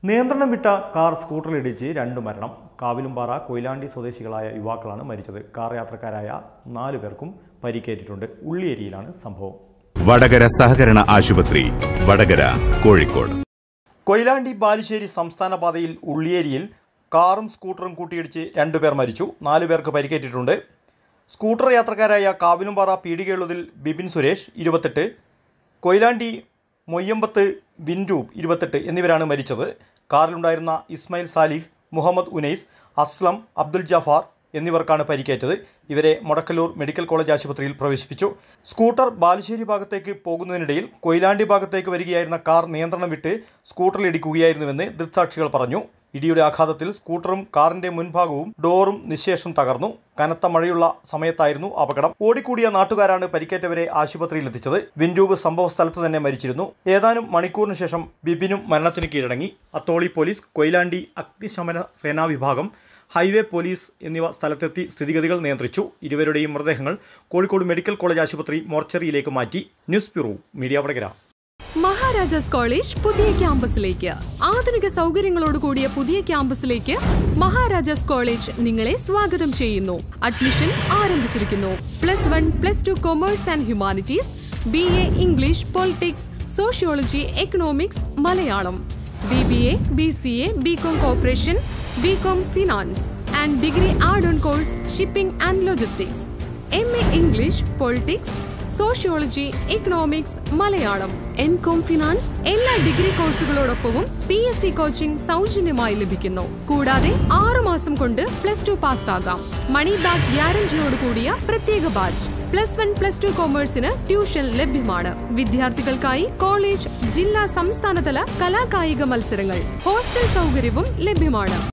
നിയന്ത്രണം വിട്ട കാർ സ്കൂട്ടറിലിടിച്ച് രണ്ട് മരണം കാവിലുംപാറ കൊയിലാണ്ടി സ്വദേശികളായ യുവാക്കളാണ് മരിച്ചത് കാർ യാത്രക്കാരായ നാലു പേർക്കും പരിക്കേറ്റിട്ടുണ്ട് ഉള്ളിയേരിയിലാണ് സംഭവം വടകര സഹകരണ ആശുപത്രി വടകര കോഴിക്കോട് കൊയിലാണ്ടി ബാലുശ്ശേരി സംസ്ഥാന പാതയിൽ ഉള്ളിയേരിയിൽ കാറും സ്കൂട്ടറും കൂട്ടിയിടിച്ച് രണ്ടുപേർ മരിച്ചു നാലു പേർക്ക് പരിക്കേറ്റിട്ടുണ്ട് സ്കൂട്ടർ യാത്രക്കാരായ കാവിലുംപാറ പീടികയുള്ളതിൽ ബിപിൻ സുരേഷ് ഇരുപത്തെട്ട് കൊയിലാണ്ടി മൊയ്യമ്പത്ത് ബിൻരൂപ് ഇരുപത്തെട്ട് എന്നിവരാണ് മരിച്ചത് കാറിലുണ്ടായിരുന്ന ഇസ്മായിൽ സാലിഹ് മുഹമ്മദ് ഉനൈസ് അസ്ലം അബ്ദുൽ ജാഫാർ എന്നിവർക്കാണ് പരിക്കേറ്റത് ഇവരെ മൊടക്കല്ലൂർ മെഡിക്കൽ കോളേജ് ആശുപത്രിയിൽ പ്രവേശിപ്പിച്ചു സ്കൂട്ടർ ബാലുശ്ശേരി ഭാഗത്തേക്ക് പോകുന്നതിനിടയിൽ കൊയിലാണ്ടി ഭാഗത്തേക്ക് വരികയായിരുന്ന കാർ നിയന്ത്രണം വിട്ട് സ്കൂട്ടറിൽ ഇടിക്കുകയായിരുന്നുവെന്ന് ദൃക്സാക്ഷികൾ പറഞ്ഞു ഇടിയുടെ ആഘാതത്തിൽ സ്കൂട്ടറും കാറിന്റെ മുൻഭാഗവും ഡോറും നിശേഷം തകർന്നു കനത്ത മഴയുള്ള സമയത്തായിരുന്നു അപകടം ഓടിക്കൂടിയ നാട്ടുകാരാണ് പരിക്കേറ്റവരെ ആശുപത്രിയിൽ എത്തിച്ചത് വിൻഡൂബ് സംഭവ സ്ഥലത്ത് തന്നെ മരിച്ചിരുന്നു ഏതാനും മണിക്കൂറിന് ശേഷം ബിപിനും മരണത്തിന് കീഴടങ്ങി അത്തോളി പോലീസ് കൊയിലാണ്ടി അഗ്നിശമന സേനാ വിഭാഗം ഹൈവേ പോലീസ് എന്നിവ സ്ഥലത്തെത്തി സ്ഥിതിഗതികൾ നിയന്ത്രിച്ചു ഇരുവരുടെയും മൃതദേഹങ്ങൾ കോഴിക്കോട് മെഡിക്കൽ കോളേജ് ആശുപത്രി മോർച്ചറിയിലേക്ക് മാറ്റി news bureau media Vadakara Maharajas college പുതിയ ക്യാമ്പസിലേക്ക് ആധുനിക സൗകര്യങ്ങളോട് കൂടിയ പുതിയ ക്യാമ്പസിലേക്ക് മഹാരാജാസ് കോളേജ് നിങ്ങളെ സ്വാഗതം ചെയ്യുന്നു അഡ്മിഷൻ ആരംഭിച്ചിരിക്കുന്നു plus one plus two commerce and humanities B A English politics sociology economics Malayalam B B A B C A B com corporation B com finance and degree add on course shipping and logistics M A English politics sociology economics Malayalam M com finance എല്ലാ degree കോഴ്സുകളോടൊപ്പവും P S C coaching സൗജന്യമായി ലഭിക്കുന്നു കൂടാതെ ആറു മാസം കൊണ്ട് plus two പാസ്സാകാം money back ഗ്യാരണ്ടിയോട് കൂടിയ പ്രത്യേക batch plus one plus two കൊമേഴ്സിന് ട്യൂഷൻ ലഭ്യമാണ് വിദ്യാർത്ഥികൾക്കായി കോളേജ് ജില്ലാ സംസ്ഥാനതല കലാകായിക മത്സരങ്ങൾ ഹോസ്റ്റൽ സൗകര്യവും ലഭ്യമാണ്